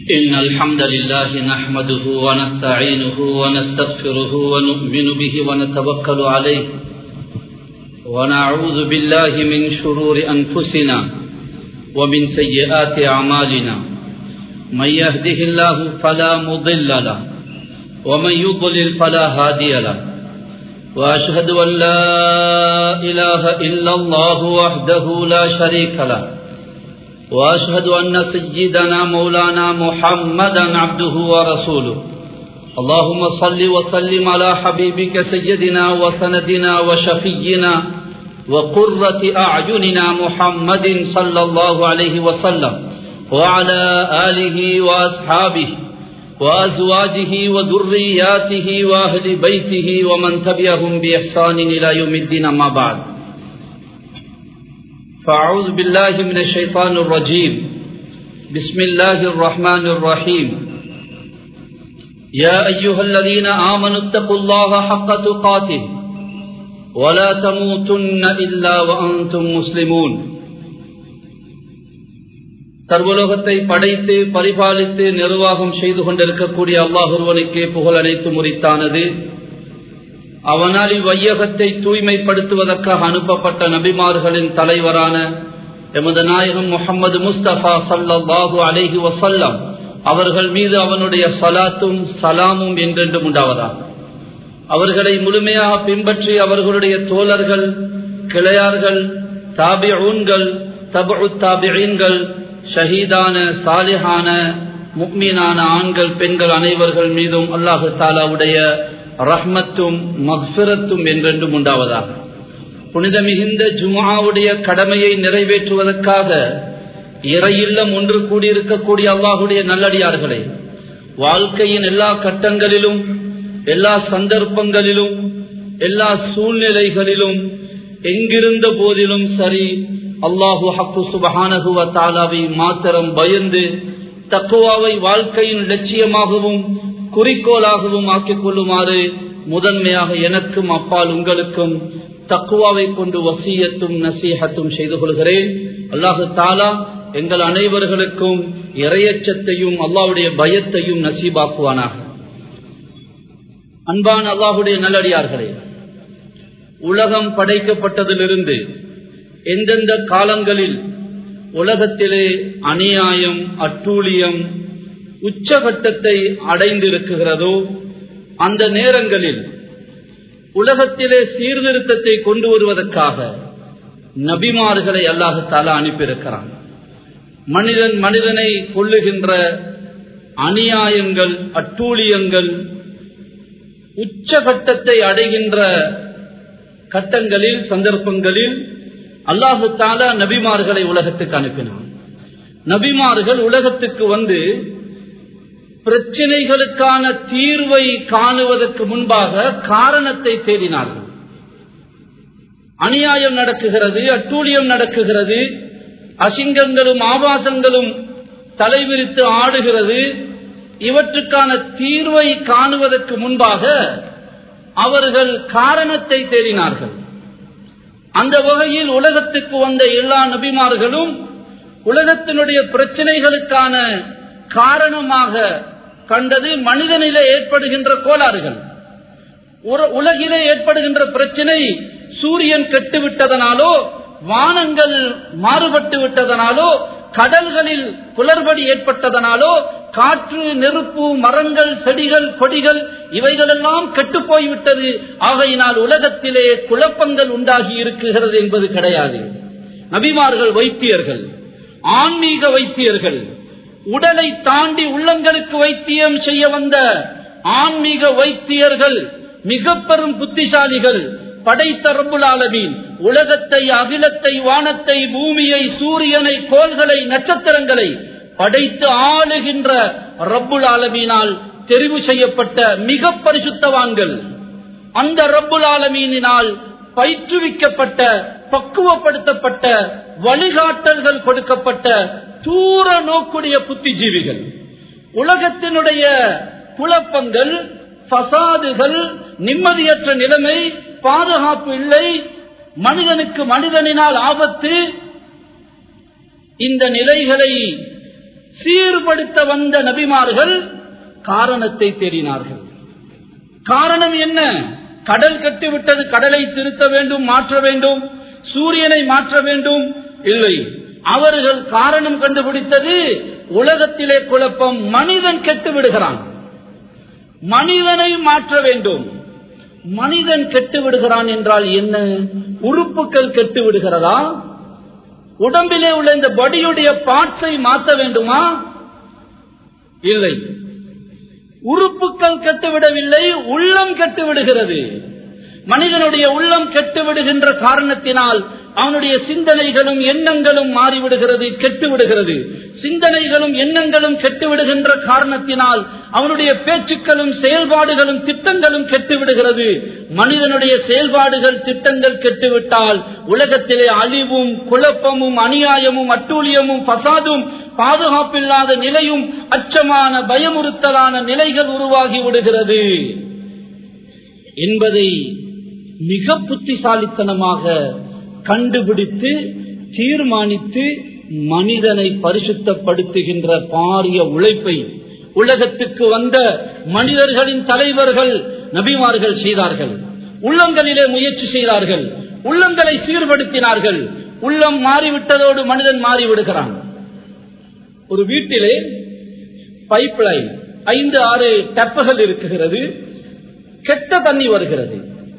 إن الحمد لله نحمده ونستعينه ونستغفره ونؤمن به ونتوكل عليه ونعوذ بالله من شرور أنفسنا ومن سيئات أعمالنا من يهده الله فلا مضل له ومن يضلل فلا هادي له وأشهد أن لا إله إلا الله وحده لا شريك له وأشهد أن سيدنا مولانا محمدا عبده ورسوله اللهم صل وسلم على حبيبك سيدنا وسندنا وشفينا وقرة أعيننا محمد صلى الله عليه وسلم وعلى آله وأصحابه وأزواجه وذرياته وأهل بيته ومن تبعهم بإحسان إلى يوم الدين ما بعد فأعوذ بالله من الشيطان الرجيم بسم الله الرحمن الرحيم يا أيها الذين آمنوا اتقوا الله حق تقاته ولا تموتن إلا وأنتم مسلمون சர்வலோகத்தை படைத்து பரிபாலித்து நிர்வாகம் செய்து கொண்டிருக்கக்கூடிய அல்லாஹ் ஒருவனுக்கே புகழ் அனைத்து முறித்தானது அவனால் இவ்வையகத்தை தூய்மைப்படுத்துவதற்காக அனுப்பப்பட்ட நபிமார்களின் தலைவரான எமது நாயகம் முகமது முஸ்தபா சல்லாஹு அலேஹி வசல்லம் அவர்கள் மீது அவனுடைய சலாத்தும் சலாமும் என்றென்றும் உண்டாவதா அவர்களை முழுமையாக பின்பற்றி அவர்களுடைய தோழர்கள் கிளையார்கள் தாபி ஊன்கள் தபு தாபிகள் ஷஹீதான சாலிஹான முக்மீனான ஆண்கள் பெண்கள் அனைவர்கள் மீதும் அல்லாஹு தாலாவுடைய ரஹ்மத்தும் மக்ஃபிரத்தும் என்றென்றும் உண்டாவதாக புனித மிகுந்த ஜுமாவுடைய கடமையை நிறைவேற்றுவதற்காக இறையில்லம் ஒன்று கூடியிருக்கக்கூடிய அல்லாஹுடைய நல்லடியார்களே வாழ்க்கையின் எல்லா கட்டங்களிலும் எல்லா சந்தர்ப்பங்களிலும் எல்லா சூழ்நிலைகளிலும் எங்கிருந்த போதிலும் சரி அல்லாஹு ஹக்கு சுபஹானகுவ தாலாவை மாத்திரம் பயந்து தக்குவாவை வாழ்க்கையின் லட்சியமாகவும் குறிக்கோளாகவும் ஆக்கிக் கொள்ளுமாறு முதன்மையாக எனக்கும் அப்பால் உங்களுக்கும் தக்குவாவை கொண்டு வசியத்தும் நசீகத்தும் செய்து கொள்கிறேன் அல்லாஹு தாலா எங்கள் அனைவர்களுக்கும் இரையச்சத்தையும் அல்லாவுடைய பயத்தையும் நசீபாக்குவானாக அன்பான அல்லாஹுடைய நல்லடியார்களே உலகம் படைக்கப்பட்டதிலிருந்து எந்தெந்த காலங்களில் உலகத்திலே அநியாயம் அட்டூழியம் உச்சகட்டத்தை அடைந்திருக்கிறதோ அந்த நேரங்களில் உலகத்திலே சீர்திருத்தத்தை கொண்டு வருவதற்காக நபிமார்களை அல்லாஹால அனுப்பியிருக்கிறான் மனிதன் மனிதனை கொள்ளுகின்ற அநியாயங்கள் அட்டூழியங்கள் உச்சகட்டத்தை அடைகின்ற கட்டங்களில் சந்தர்ப்பங்களில் அல்லாஹு தாலா நபிமார்களை உலகத்துக்கு அனுப்பினான் நபிமார்கள் உலகத்துக்கு வந்து பிரச்சனைகளுக்கான தீர்வை காணுவதற்கு முன்பாக காரணத்தை தேடினார்கள் அநியாயம் நடக்குகிறது அட்டூழியம் நடக்குகிறது அசிங்கங்களும் ஆபாசங்களும் தலைவிரித்து ஆடுகிறது இவற்றுக்கான தீர்வை காணுவதற்கு முன்பாக அவர்கள் காரணத்தை தேடினார்கள் அந்த வகையில் உலகத்துக்கு வந்த எல்லா நபிமார்களும் உலகத்தினுடைய பிரச்சனைகளுக்கான காரணமாக கண்டது மனிதனிலே ஏற்படுகின்ற கோளாறுகள் உலகிலே ஏற்படுகின்ற பிரச்சனை சூரியன் கெட்டுவிட்டதனாலோ வானங்கள் மாறுபட்டு விட்டதனாலோ கடல்களில் குளறுபடி ஏற்பட்டதனாலோ காற்று நெருப்பு மரங்கள் செடிகள் கொடிகள் இவைகளெல்லாம் கெட்டு போய்விட்டது ஆகையினால் உலகத்திலே குழப்பங்கள் உண்டாகி இருக்குகிறது என்பது கிடையாது நபிமார்கள் வைத்தியர்கள் ஆன்மீக வைத்தியர்கள் உடலை தாண்டி உள்ளங்களுக்கு வைத்தியம் செய்ய வந்த ஆன்மீக வைத்தியர்கள் மிக பெரும் புத்திசாலிகள் படைத்த ரப்புல் ஆலமீன் உலகத்தை அகிலத்தை வானத்தை பூமியை சூரியனை கோள்களை நட்சத்திரங்களை படைத்து ஆளுகின்ற ரப்புல் ஆலமீனால் தெரிவு செய்யப்பட்ட மிக பரிசுத்தவான்கள் அந்த ரப்புல் ஆலமீனினால் பயிற்றுவிக்கப்பட்ட பக்குவப்படுத்தப்பட்ட வழிகாட்டல்கள் கொடுக்கப்பட்ட தூர நோக்குடைய புத்திஜீவிகள் உலகத்தினுடைய குழப்பங்கள் பசாதுகள் நிம்மதியற்ற நிலைமை பாதுகாப்பு இல்லை மனிதனுக்கு மனிதனினால் ஆபத்து இந்த நிலைகளை சீர்படுத்த வந்த நபிமார்கள் காரணத்தை தேடினார்கள் காரணம் என்ன கடல் கட்டிவிட்டது கடலை திருத்த வேண்டும் மாற்ற வேண்டும் சூரியனை மாற்ற வேண்டும் இல்லை அவர்கள் காரணம் கண்டுபிடித்தது உலகத்திலே குழப்பம் மனிதன் கெட்டு விடுகிறான் மனிதனை மாற்ற வேண்டும் மனிதன் கெட்டு விடுகிறான் என்றால் என்ன உறுப்புகள் கெட்டு விடுகிறதா உடம்பிலே உள்ள இந்த பாடியுடைய பார்ட்ஸை மாற்ற வேண்டுமா இல்லை உறுப்புகள் கெட்டுவிடவில்லை உள்ளம் கெட்டு விடுகிறது மனிதனுடைய உள்ளம் கெட்டு விடுகின்ற காரணத்தினால் அவனுடைய சிந்தனைகளும் எண்ணங்களும் மாறிவிடுகிறது கெட்டு விடுகிறது சிந்தனைகளும் எண்ணங்களும் கெட்டு விடுகின்ற காரணத்தினால் அவனுடைய பேச்சுக்களும் செயல்பாடுகளும் திட்டங்களும் கெட்டு விடுகிறது மனிதனுடைய செயல்பாடுகள் திட்டங்கள் கெட்டுவிட்டால் உலகத்திலே அழிவும் குழப்பமும் அநியாயமும் அட்டூழியமும் பசாதும் பாதுகாப்பில்லாத நிலையும் அச்சமான பயமுறுத்தலான நிலைகள் உருவாகி விடுகிறது என்பதை மிக புத்திசாலித்தனமாக கண்டுபிடித்து தீர்மானித்து மனிதனை பரிசுத்தப்படுத்துகின்ற பாரிய உழைப்பை உலகத்துக்கு வந்த மனிதர்களின் தலைவர்கள் நபிமார்கள் செய்தார்கள் உள்ளங்களிலே முயற்சி செய்தார்கள் உள்ளங்களை சீர்படுத்தினார்கள் உள்ளம் மாறிவிட்டதோடு மனிதன் மாறிவிடுகிறான் ஒரு வீட்டிலே பைப் லைன் ஐந்து ஆறு டப்புகள் இருக்குகிறது கெட்ட தண்ணி வருகிறது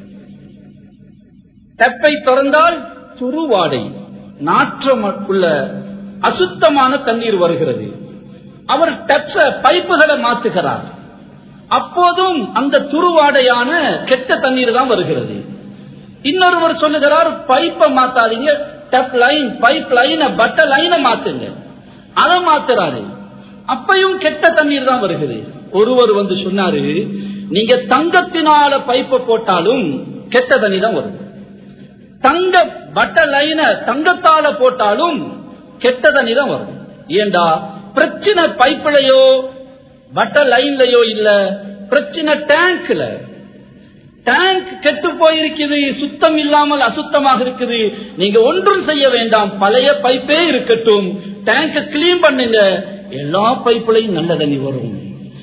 டப்பை திறந்தால் துருவாடை நாற்றம் உள்ள அசுத்தமான தண்ணீர் வருகிறது அவர் டச்ச பைப்புகளை மாத்துகிறார் அப்போதும் அந்த துருவாடையான கெட்ட தண்ணீர் தான் வருகிறது இன்னொருவர் சொல்லுகிறார் பைப்பை மாத்தாதீங்க டப் லைன் பைப் லைன பட்ட லைனை மாத்துங்க அதை மாத்துறாரு அப்பையும் கெட்ட தண்ணீர் தான் வருகிறது ஒருவர் வந்து சொன்னாரு நீங்க தங்கத்தினால பைப்பை போட்டாலும் கெட்ட தண்ணி தான் வரும் தங்க பட்ட லைன தங்கத்தால போட்டாலும் கெட்ட தண்ணி தான் வரும் ஏண்டா பிரச்சனை பைப்பிலையோ பட்ட லைன்லயோ இல்ல பிரச்சனை டேங்க்ல டேங்க் கெட்டு போயிருக்குது சுத்தம் இல்லாமல் அசுத்தமாக இருக்குது நீங்க ஒன்றும் செய்ய வேண்டாம் பழைய பைப்பே இருக்கட்டும் டேங்க கிளீன் பண்ணுங்க எல்லா பைப்புலையும் நல்ல தண்ணி வரும்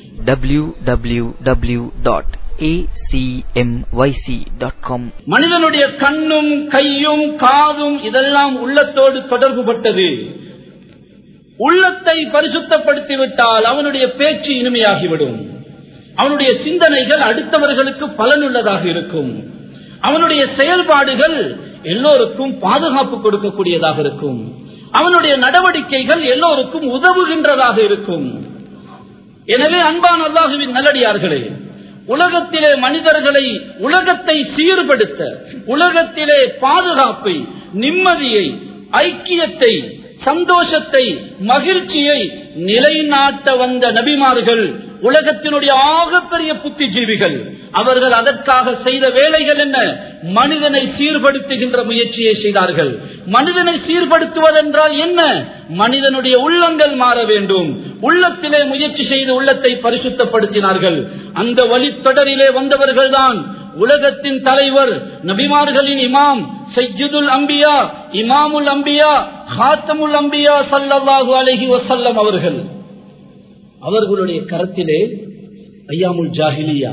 www.acmyc.com மனிதனுடைய கண்ணும் கையும் காதும் இதெல்லாம் உள்ளத்தோடு தொடர்பு பட்டது உள்ளத்தை பரிசுத்தப்படுத்தி விட்டால் அவனுடைய பேச்சு இனிமையாகிவிடும் அவனுடைய சிந்தனைகள் அடுத்தவர்களுக்கு பலனுள்ளதாக இருக்கும் அவனுடைய செயல்பாடுகள் எல்லோருக்கும் பாதுகாப்பு கொடுக்கக்கூடியதாக இருக்கும் அவனுடைய நடவடிக்கைகள் எல்லோருக்கும் உதவுகின்றதாக இருக்கும் எனவே அன்பான் அல்லாஹுவின் நல்லடியார்களே உலகத்திலே மனிதர்களை உலகத்தை சீர்படுத்த உலகத்திலே பாதுகாப்பை நிம்மதியை ஐக்கியத்தை சந்தோஷத்தை மகிழ்ச்சியை நிலைநாட்ட வந்த நபிமார்கள் உலகத்தினுடைய ஆகப்பெரிய புத்திஜீவிகள் அவர்கள் அதற்காக செய்த வேலைகள் என்ன மனிதனை சீர்படுத்துகின்ற முயற்சியை செய்தார்கள் மனிதனை சீர்படுத்துவதென்றால் என்ன மனிதனுடைய உள்ளங்கள் மாற வேண்டும் உள்ளத்திலே முயற்சி செய்து உள்ளத்தை பரிசுத்தப்படுத்தினார்கள் அந்த வழித்தொடரிலே வந்தவர்கள் தான் உலகத்தின் தலைவர் நபிமார்களின் இமாம் சையதுல் அம்பியா இமாமுல் அம்பியா ஹாத்தமுல் அம்பியா சல்லல்லாஹு அலஹி வசல்லம் அவர்கள் அவர்களுடைய கரத்திலே ஐயாமுல் ஜாஹிலியா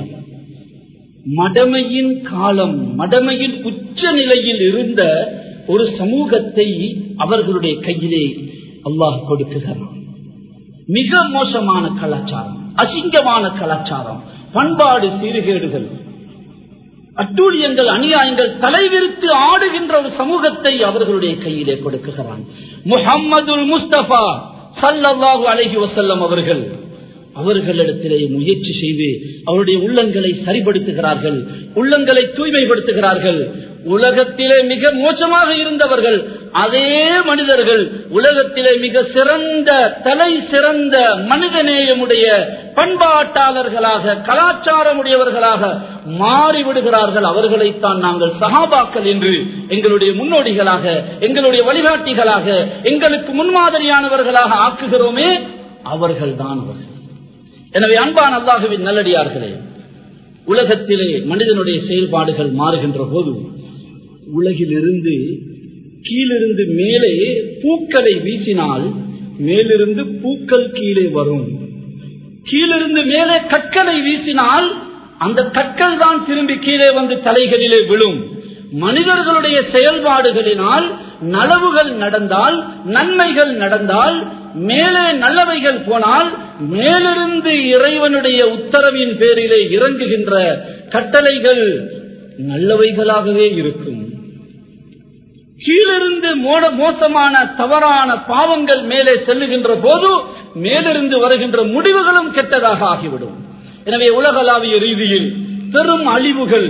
மடமையின் காலம் மடமையின் உச்ச நிலையில் இருந்த ஒரு சமூகத்தை அவர்களுடைய கையிலே அல்லாஹ் கொடுக்குகிறான் மிக மோசமான கலாச்சாரம் அசிங்கமான கலாச்சாரம் பண்பாடு சீர்கேடுகள் அட்டூழியங்கள் அநியாயங்கள் தலைவிரித்து ஆடுகின்ற ஒரு சமூகத்தை அவர்களுடைய கையிலே கொடுக்குகிறான் முஹம்மதுல் முஸ்தபா சல்லல்லாஹு அலைஹி வசல்லம் அவர்கள் அவர்களிடத்திலே முயற்சி செய்து அவருடைய உள்ளங்களை சரிபடுத்துகிறார்கள் உள்ளங்களை தூய்மைப்படுத்துகிறார்கள் உலகத்திலே மிக மோசமாக இருந்தவர்கள் அதே மனிதர்கள் உலகத்திலே மிக சிறந்த தலை சிறந்த மனிதநேயமுடைய பண்பாட்டாளர்களாக கலாச்சாரமுடையவர்களாக மாறிவிடுகிறார்கள் அவர்களைத்தான் நாங்கள் சகாபாக்கள் என்று எங்களுடைய முன்னோடிகளாக எங்களுடைய வழிகாட்டிகளாக எங்களுக்கு முன்மாதிரியானவர்களாக ஆக்குகிறோமே அவர்கள் தான் அவர்கள் எனவே அன்பான் அல்லாஹுவின் நல்லடியார்களே உலகத்திலே மனிதனுடைய செயல்பாடுகள் மாறுகின்ற போது உலகிலிருந்து கீழிருந்து மேலே பூக்களை வீசினால் மேலிருந்து பூக்கள் கீழே வரும் கீழிருந்து மேலே கற்களை வீசினால் அந்த கற்கள் தான் திரும்பி கீழே வந்து தலைகளிலே விழும் மனிதர்களுடைய செயல்பாடுகளினால் நலவுகள் நடந்தால் நன்மைகள் நடந்தால் மேலே நல்லவைகள் போனால் மேலிருந்து இறைவனுடைய உத்தரவின் பேரிலே இறங்குகின்ற கட்டளைகள் நல்லவைகளாகவே இருக்கும் கீழிருந்து மோட மோசமான தவறான பாவங்கள் மேலே செல்லுகின்ற போது மேலிருந்து வருகின்ற முடிவுகளும் கெட்டதாக ஆகிவிடும் எனவே உலகளாவிய ரீதியில் பெரும் அழிவுகள்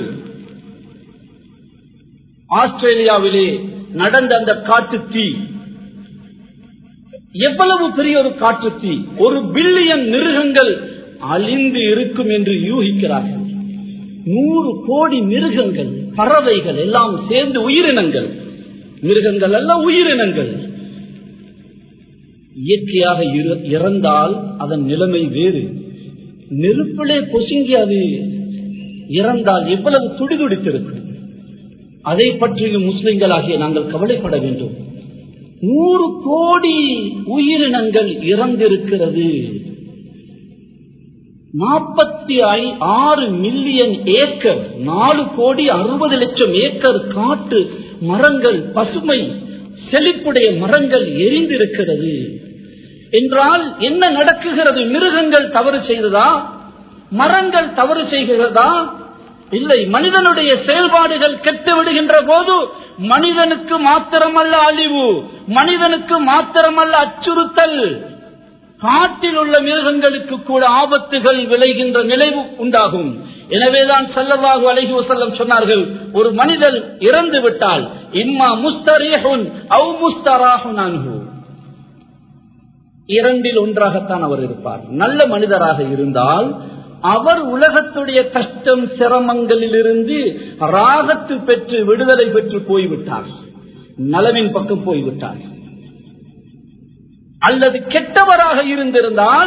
ஆஸ்திரேலியாவிலே நடந்த அந்த காட்டு தீ எவ்வளவு பெரிய ஒரு காட்டு தீ ஒரு பில்லியன் மிருகங்கள் அழிந்து இருக்கும் என்று யூகிக்கிறார்கள் நூறு கோடி மிருகங்கள் பறவைகள் எல்லாம் சேர்ந்து உயிரினங்கள் மிருகங்கள் அல்ல உயிரினங்கள் இயற்கையாக இறந்தால் அதன் நிலைமை வேறு நெருப்பிலே பொசுங்கி அது இறந்தால் எவ்வளவு துடிதுடித்திருக்கும் அதை பற்றியும் முஸ்லிம்களாகிய நாங்கள் கவலைப்பட வேண்டும் நூறு கோடி உயிரினங்கள் இறந்திருக்கிறது நாற்பத்தி ஆறு மில்லியன் ஏக்கர் நாலு கோடி அறுபது லட்சம் ஏக்கர் காட்டு மரங்கள் பசுமை செழிப்புடைய மரங்கள் எரிந்திருக்கிறது என்றால் என்ன நடக்குகிறது மிருகங்கள் தவறு செய்ததா மரங்கள் தவறு செய்கிறதா இல்லை மனிதனுடைய செயல்பாடுகள் கெட்டு விடுகின்ற போது மனிதனுக்கு மாத்திரமல்ல அழிவு மனிதனுக்கு மாத்திரமல்ல அச்சுறுத்தல் காட்டில் உள்ள மிருகங்களுக்கு கூட ஆபத்துகள் விளைகின்ற நிலைவு உண்டாகும் எனவேதான் செல்லவாகு அழகி வசல்லம் சொன்னார்கள் ஒரு மனிதர் இறந்து விட்டால் இம்மா முஸ்தரேஹுன் அவு முஸ்தராஹுன் அன்ஹு இரண்டில் ஒன்றாகத்தான் அவர் இருப்பார் நல்ல மனிதராக இருந்தால் அவர் உலகத்துடைய கஷ்டம் சிரமங்களிலிருந்து ராகத்து பெற்று விடுதலை பெற்று போய்விட்டார் நலவின் பக்கம் போய்விட்டார் அல்லது கெட்டவராக இருந்திருந்தால்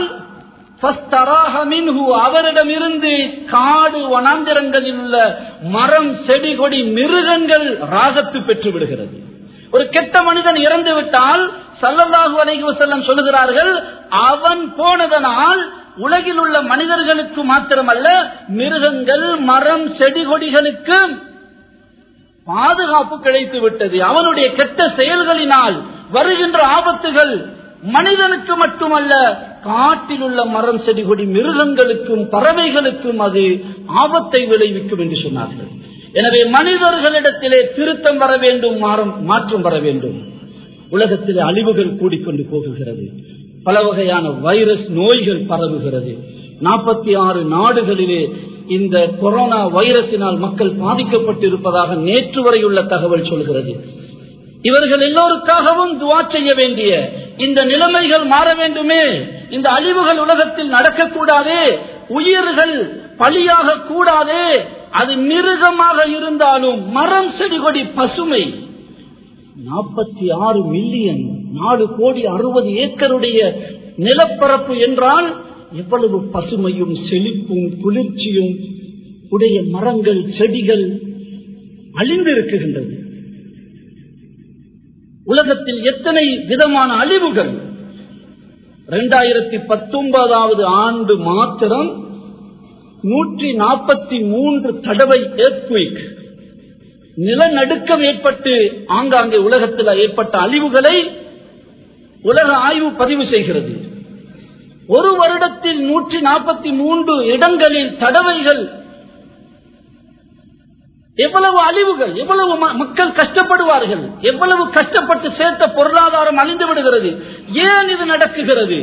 அவரிடமிருந்து காடு வனாந்திரங்களில் உள்ள மரம் செடி கொடி மிருகங்கள் ராகத்து பெற்று விடுகிறது ஒரு கெட்ட மனிதன் இறந்து விட்டால் சல்லல்லாஹு அலைஹி வஸல்லம் சொல்லுகிறார்கள் அவன் போனதனால் உலகில் உள்ள மனிதர்களுக்கு மாத்திரமல்ல மிருகங்கள் மரம் செடி கொடிகளுக்கு பாதுகாப்பு கிடைத்து விட்டது அவனுடைய கெட்ட செயல்களினால் வருகின்ற ஆபத்துகள் மனிதனுக்கு மட்டுமல்ல காட்டில் உள்ள மரம் செடி கொடி மிருகங்களுக்கும் பறவைகளுக்கும் அது ஆபத்தை விளைவிக்கும் என்று சொன்னார்கள் எனவே மனிதர்களிடத்திலே திருத்தம் வர வேண்டும் மாற்றம் வர வேண்டும் உலகத்திலே அழிவுகள் கூடிக்கொண்டு போகுகிறது பல வகையான வைரஸ் நோய்கள் பரவுகிறது நாற்பத்தி ஆறு நாடுகளிலே இந்த கொரோனா வைரஸினால் மக்கள் பாதிக்கப்பட்டிருப்பதாக நேற்று வரையுள்ள தகவல் சொல்கிறது இவர்கள் எல்லோருக்காகவும் துவா செய்ய வேண்டிய இந்த நிலைமைகள் மாற வேண்டுமே இந்த அழிவுகள் உலகத்தில் நடக்கக்கூடாதே உயிர்கள் பலியாக கூடாதே அது மிருகமாக இருந்தாலும் மரம் செடி கொடி பசுமை நாற்பத்தி ஆறு மில்லியன் நாலு கோடி அறுபது ஏக்கருடைய நிலப்பரப்பு என்றால் எவ்வளவு பசுமையும் செழிப்பும் குளிர்ச்சியும் உடைய மரங்கள் செடிகள் அழிந்திருக்குகின்றது உலகத்தில் எத்தனை விதமான அழிவுகள் இரண்டாயிரத்தி பத்தொன்பதாவது ஆண்டு மாத்திரம் நூற்றி நாற்பத்தி மூன்று தடவை ஏற்குவிக் நிலநடுக்கம் ஏற்பட்டு ஆங்காங்கே உலகத்தில் ஏற்பட்ட அழிவுகளை உலக ஆய்வு பதிவு செய்கிறது ஒரு வருடத்தில் நூற்றி நாற்பத்தி மூன்று இடங்களில் தடவைகள் எவ்வளவு அழிவுகள் எவ்வளவு மக்கள் கஷ்டப்படுவார்கள் எவ்வளவு கஷ்டப்பட்டு சேர்த்த பொருளாதாரம் அழிந்து விடுகிறது ஏன் இது நடக்குகிறது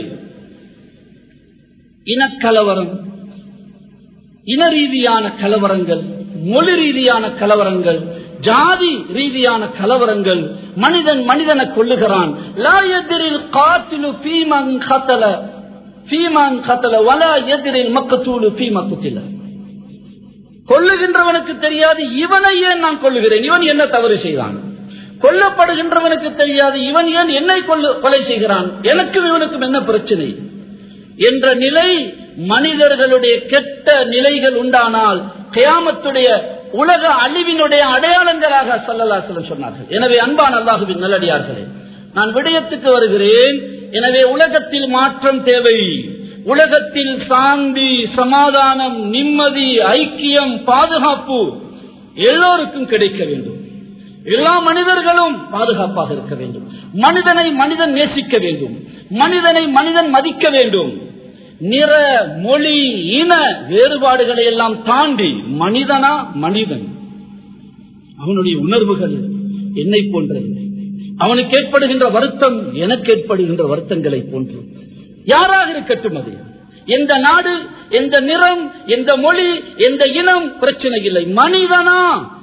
இனக்கலவரம் இன ரீதியான கலவரங்கள் மொழி ரீதியான கலவரங்கள் ஜாதி ரீதியான கலவரங்கள் மனிதன் மனிதனை கொள்ளுகிறான் லா எதிரில் காத்திலு பீமன் கத்தல பீமான் கத்தல வலா எதிரில் மக்கத்தூளு பீ மக்குத்தில கொள்ளுகின்றவனுக்கு தெரியாது இவனை ஏன் நான் கொள்ளுகிறேன் இவன் என்ன தவறு செய்தான் கொல்லப்படுகின்றவனுக்கு தெரியாது இவன் ஏன் என்னை கொலை செய்கிறான் எனக்கும் இவனுக்கும் என்ன பிரச்சனை என்ற நிலை மனிதர்களுடைய கெட்ட நிலைகள் உண்டானால் கயாமத்துடைய உலக அழிவினுடைய அடையாளங்களாக சல்லல்லாசலம் சொன்னார்கள் எனவே அன்பான் அல்லாஹுவின் நல்லடியார்களே நான் விடயத்துக்கு வருகிறேன் எனவே உலகத்தில் மாற்றம் தேவை உலகத்தில் சாந்தி சமாதானம் நிம்மதி ஐக்கியம் பாதுகாப்பு எல்லோருக்கும் கிடைக்க வேண்டும் எல்லா மனிதர்களும் பாதுகாப்பாக இருக்க வேண்டும் மனிதனை மனிதன் நேசிக்க வேண்டும் மனிதனை மனிதன் மதிக்க வேண்டும் நிற மொழி இன வேறுபாடுகளை எல்லாம் தாண்டி மனிதனா மனிதன் அவனுடைய உணர்வுகள் என்னை போன்றது அவனுக்கு ஏற்படுகின்ற வருத்தம் எனக்கு ஏற்படுகின்ற வருத்தங்களை போன்று யாராக இருக்கட்டும் அது எந்த நாடு எந்த நிறம் எந்த மொழி எந்த இனம் பிரச்சனை இல்லை மனிதனா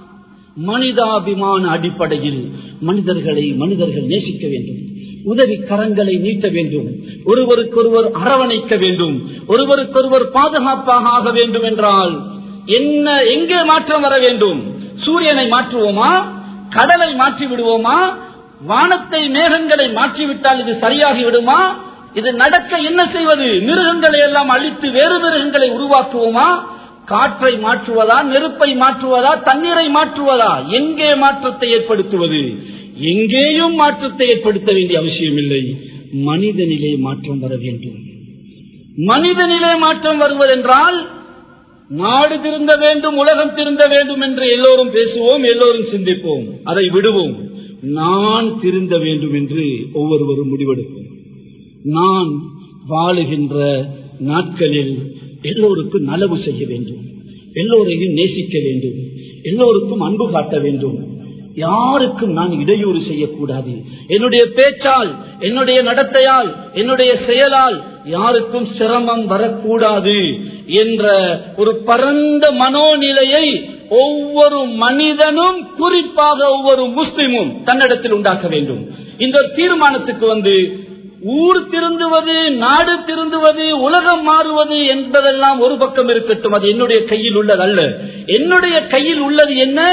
மனிதாபிமான அடிப்படையில் மனிதர்களை மனிதர்கள் நேசிக்க வேண்டும் உதவி கரங்களை நீட்ட வேண்டும் ஒருவருக்கொருவர் அரவணைக்க வேண்டும் ஒருவருக்கொருவர் பாதுகாப்பாக ஆக வேண்டும் என்றால் என்ன எங்கே மாற்றம் வர வேண்டும் சூரியனை மாற்றுவோமா கடலை மாற்றி விடுவோமா வானத்தை மேகங்களை மாற்றிவிட்டால் இது சரியாகி விடுமா இது நடக்க என்ன செய்வது மிருகங்களை எல்லாம் அழித்து வேறு மிருகங்களை உருவாக்குவோமா காற்றை மாற்றுவதா நெருப்பை மாற்றுவதா தண்ணீரை மாற்றுவதா எங்கே மாற்றத்தை ஏற்படுத்துவது எங்கேயும் மாற்றத்தை ஏற்படுத்த வேண்டிய அவசியம் இல்லை மனிதனிலே மாற்றம் வர வேண்டும் மனிதனிலே மாற்றம் வருவதென்றால் நாடு திருந்த வேண்டும் உலகம் திருந்த வேண்டும் என்று எல்லோரும் பேசுவோம் எல்லோரும் சிந்திப்போம் அதை விடுவோம் நான் திருந்த வேண்டும் என்று ஒவ்வொருவரும் முடிவெடுப்போம் நான் வாழுகின்ற நாட்களில் எல்லோருக்கும் நலவு செய்ய வேண்டும் எல்லோரையும் நேசிக்க வேண்டும் எல்லோருக்கும் அன்பு காட்ட வேண்டும் யாருக்கும் நான் இடையூறு செய்யக்கூடாது என்னுடைய பேச்சால் என்னுடைய நடத்தையால் என்னுடைய செயலால் யாருக்கும் சிரமம் வரக்கூடாது என்ற ஒரு பரந்த மனோநிலையை ஒவ்வொரு மனிதனும் குறிப்பாக ஒவ்வொரு முஸ்லிமும் தன்னிடத்தில் உண்டாக்க வேண்டும் இந்த தீர்மானத்துக்கு வந்து ஊர் திருந்துவது நாடு திருந்துவது உலகம் மாறுவது என்பதெல்லாம் ஒரு பக்கம் இருக்கட்டும் அது என்னுடைய கையில் உள்ளது அல்ல என்னுடைய கையில் உள்ளது என்ன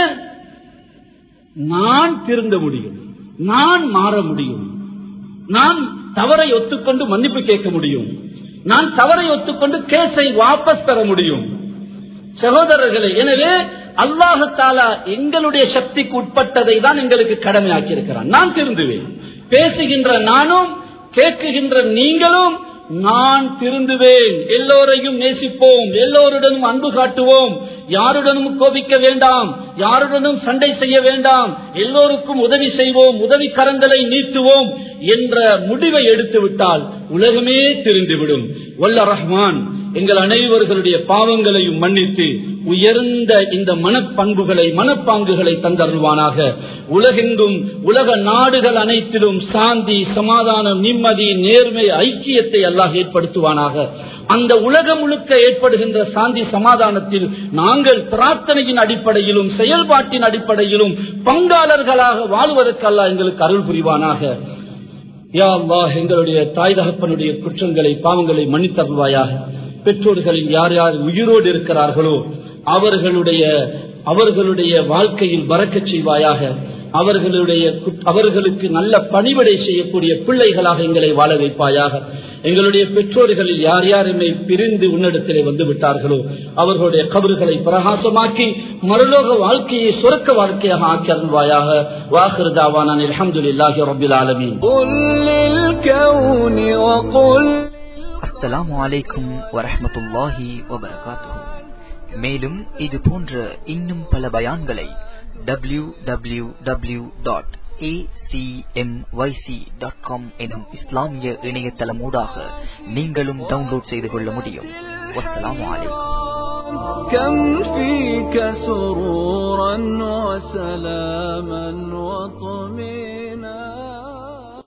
நான் திருந்த முடியும் நான் மாற முடியும் நான் தவறை ஒத்துக்கொண்டு மன்னிப்பு கேட்க முடியும் நான் தவறை ஒத்துக்கொண்டு கேஸை வாபஸ் பெற முடியும் சகோதரர்களே எனவே அல்லாஹாலா எங்களுடைய சக்திக்கு உட்பட்டதை தான் எங்களுக்கு கடமையாக்கி இருக்கிறான் நான் திருந்துவேன் பேசுகின்ற நானும் கேட்குகின்ற நீங்களும் நான் திருந்துவேன் எல்லோரையும் நேசிப்போம் எல்லோருடனும் அன்பு காட்டுவோம் யாருடனும் கோபிக்க வேண்டாம் யாருடனும் சண்டை செய்ய வேண்டாம் எல்லோருக்கும் உதவி செய்வோம் உதவி கரங்களை நீட்டுவோம் என்ற முடிவை எடுத்து விட்டால் உலகமே திருந்துவிடும் வல்ல ரஹ்மான் எங்கள் அனைவர்களுடைய பாவங்களையும் மன்னித்து உயர்ந்த இந்த மனப்பண்புகளை மனப்பாங்குகளை தந்தருள்வானாக உலகெங்கும் உலக நாடுகள் அனைத்திலும் சாந்தி சமாதானம் நிம்மதி நேர்மை ஐக்கியத்தை அல்லாஹ் ஏற்படுத்துவானாக அந்த உலகம் முழுக்க ஏற்படுகின்ற சாந்தி சமாதானத்தில் நாங்கள் பிரார்த்தனையின் அடிப்படையிலும் செயல்பாட்டின் அடிப்படையிலும் பங்காளர்களாக வாழ்வதற்கு அல்லாஹ் எங்களுக்கு அருள் புரிவானாக யா அல்லாஹ் எங்களுடைய தாய் தகப்பனுடைய குற்றங்களை பாவங்களை மன்னித்தருள்வாயாக பெற்றோர்களில் யார் யார் உயிரோடு இருக்கிறார்களோ அவர்களுடைய அவர்களுடைய வாழ்க்கையில் பறக்கச் செய்வாயாக அவர்களுடைய அவர்களுக்கு நல்ல பணிவிடை செய்யக்கூடிய பிள்ளைகளாக எங்களை வாழ வைப்பாயாக எங்களுடைய பெற்றோர்களில் யார் யார் என்னை பிரிந்து உன்னிடத்திலே வந்து விட்டார்களோ அவர்களுடைய கபறுகளை பிரகாசமாக்கி மறுலோக வாழ்க்கையை சுரக்க வாழ்க்கையாக ஆக்கி அருள்வாயாக வாஹிருதாவான அலமதுல்லாஹி ரபில் ஆலமீன் அஸ்ஸலாமு அலைக்கும் வரஹமத்துல்லாஹி வபரகாத்துஹு மேலும் இது போன்ற இன்னும் பல பயான்களை W W W dot acmyc.com எனும் இஸ்லாமிய இணையதளமூடாக நீங்களும் டவுன்லோட் செய்து கொள்ள முடியும் வஸ்ஸலாமு அலைக்கும் كم فيك سرورا وسلاما